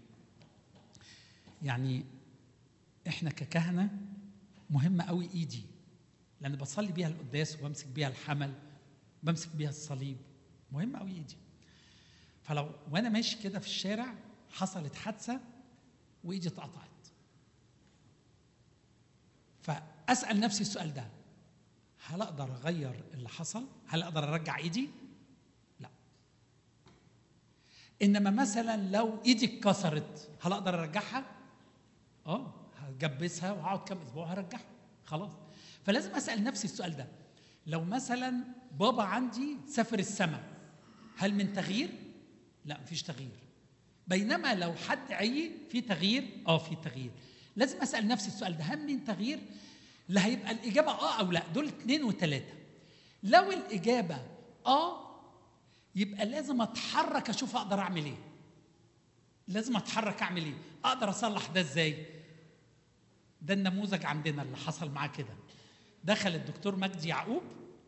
يعني احنا ككهنه مهمه قوي ايدي لان بصلي بيها القداس وبمسك بيها الحمل بمسك بيها الصليب مهمه قوي ايدي فلو وانا ماشي كده في الشارع حصلت حادثه وايدي اتقطعت فاسال نفسي السؤال ده هل اقدر اغير اللي حصل هل اقدر ارجع ايدي لا انما مثلا لو ايدي اتكسرت هل اقدر ارجعها اه هجبسها وهقعد كام اسبوع هرجعها خلاص فلازم اسال نفسي السؤال ده لو مثلا بابا عندي سافر السماء هل من تغيير لا مفيش تغيير بينما لو حد عي في تغيير اه في تغيير لازم اسال نفسي السؤال ده هل من تغيير اللي هيبقى الاجابه اه او لا دول اثنين وثلاثه لو الاجابه اه يبقى لازم اتحرك اشوف اقدر اعمل ايه لازم اتحرك اعمل ايه اقدر اصلح ده ازاي ده النموذج عندنا اللي حصل معاه كده دخل الدكتور مجدي يعقوب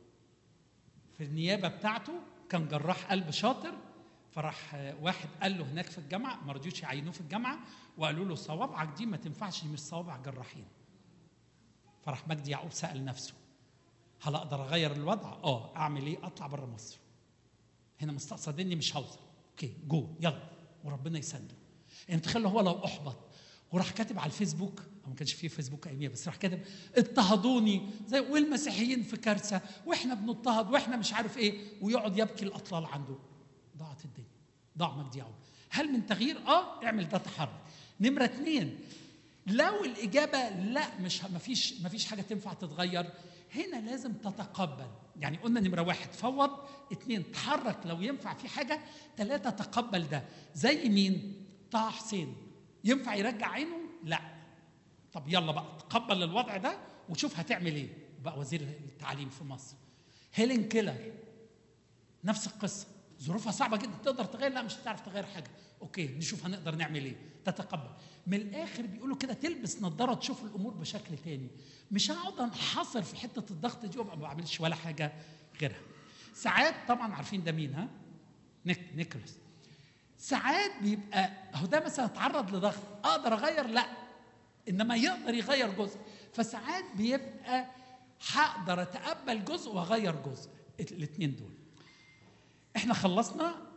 في النيابه بتاعته كان جراح قلب شاطر فراح آه، واحد قال له هناك في الجامعه ما رضيوش يعينوه في الجامعه وقالوا له صوابعك دي ما تنفعش دي مش صوابع جراحين فراح مجدي يعقوب سال نفسه هل اقدر اغير الوضع؟ اه اعمل ايه؟ اطلع بره مصر هنا مستقصديني مش هوصل اوكي جو يلا وربنا يسنده يعني تخيل هو لو احبط وراح كاتب على الفيسبوك هو ما كانش فيه فيسبوك اياميها بس راح كاتب اضطهدوني زي والمسيحيين في كارثه واحنا بنضطهد واحنا مش عارف ايه ويقعد يبكي الاطلال عنده ضاعت الدنيا ضاع مجدي يعقوب هل من تغيير اه اعمل ده تحرك نمره اثنين لو الاجابه لا مش ما فيش ما فيش حاجه تنفع تتغير هنا لازم تتقبل يعني قلنا نمره واحد فوض اثنين تحرك لو ينفع في حاجه ثلاثه تقبل ده زي مين طه حسين ينفع يرجع عينه لا طب يلا بقى تقبل الوضع ده وشوف هتعمل ايه بقى وزير التعليم في مصر هيلين كيلر نفس القصه ظروفها صعبه جدا تقدر تغير لا مش هتعرف تغير حاجه اوكي نشوف هنقدر نعمل ايه تتقبل من الاخر بيقولوا كده تلبس نظاره تشوف الامور بشكل تاني مش هقعد انحصر في حته الضغط دي وابقى ما بعملش ولا حاجه غيرها ساعات طبعا عارفين ده مين ها نيك نيكولاس ساعات بيبقى هو ده مثلا اتعرض لضغط اقدر اغير لا انما يقدر يغير جزء فساعات بيبقى هقدر اتقبل جزء واغير جزء الاثنين دول احنا خلصنا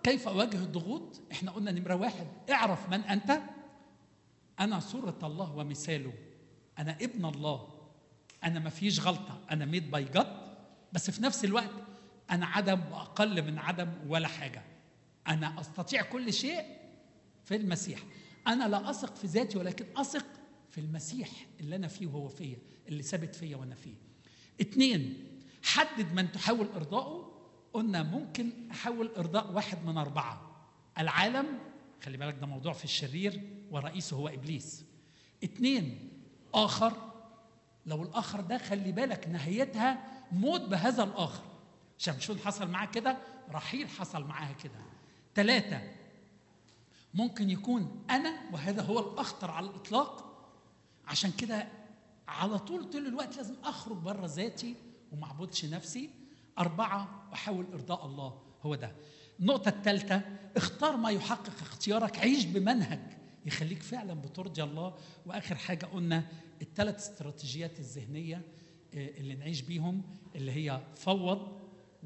كيف اواجه الضغوط احنا قلنا نمره واحد اعرف من انت انا صوره الله ومثاله انا ابن الله انا ما فيش غلطه انا ميد باي جاد بس في نفس الوقت انا عدم واقل من عدم ولا حاجه انا استطيع كل شيء في المسيح انا لا اثق في ذاتي ولكن اثق في المسيح اللي انا فيه وهو فيا اللي ثابت فيا وانا فيه اتنين حدد من تحاول ارضائه قلنا ممكن احاول ارضاء واحد من اربعه العالم خلي بالك ده موضوع في الشرير ورئيسه هو ابليس اتنين اخر لو الاخر ده خلي بالك نهايتها موت بهذا الاخر شمشون حصل معاه كده رحيل حصل معاها كده ثلاثة ممكن يكون أنا وهذا هو الأخطر على الإطلاق عشان كده على طول طول الوقت لازم أخرج بره ذاتي وما أعبدش نفسي أربعة أحاول إرضاء الله هو ده النقطة الثالثة اختار ما يحقق اختيارك عيش بمنهج يخليك فعلا بترضي الله وآخر حاجة قلنا الثلاث استراتيجيات الذهنية اللي نعيش بيهم اللي هي فوض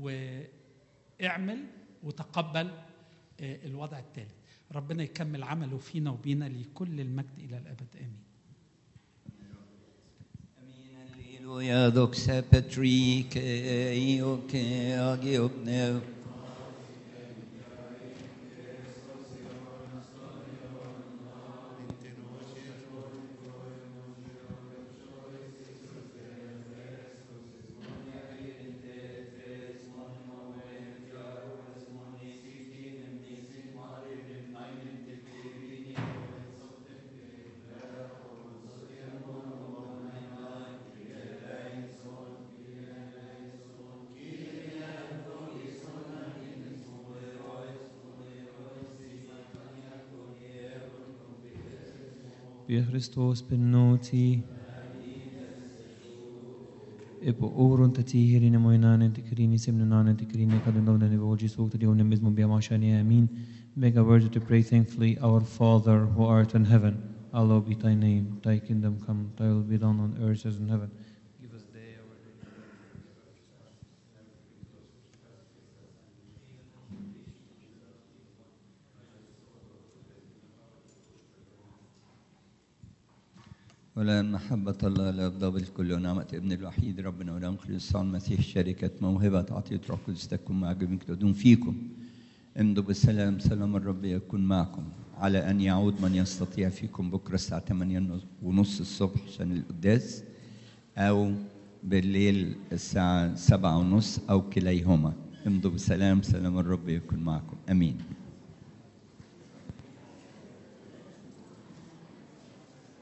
واعمل وتقبل الوضع الثالث ربنا يكمل عمله فينا وبينا لكل المجد الى الابد امين Alleluia, doxa Patrick, ioke, agiobne. Via Christos benoti. Epo oron tati hirine moinane tikrini simnanane tikrini kadendovne nevoji sukta dione mismo biamashani amin. Make a word to pray thankfully, Our Father who art in heaven, hallowed be thy name. Thy kingdom come, thy will be done on earth as in heaven. Give us day our daily ولأن محبة الله لا يفضل كل ونعمة ابن الوحيد ربنا ولهم خلص المسيح شركة موهبة عطية روح القدس تكون مع جميع تدوم فيكم امضوا بالسلام سلام الرب يكون معكم على أن يعود من يستطيع فيكم بكرة الساعة 8 ونص الصبح عشان القداس أو بالليل الساعة 7 ونص أو كليهما امضوا بسلام سلام الرب يكون معكم أمين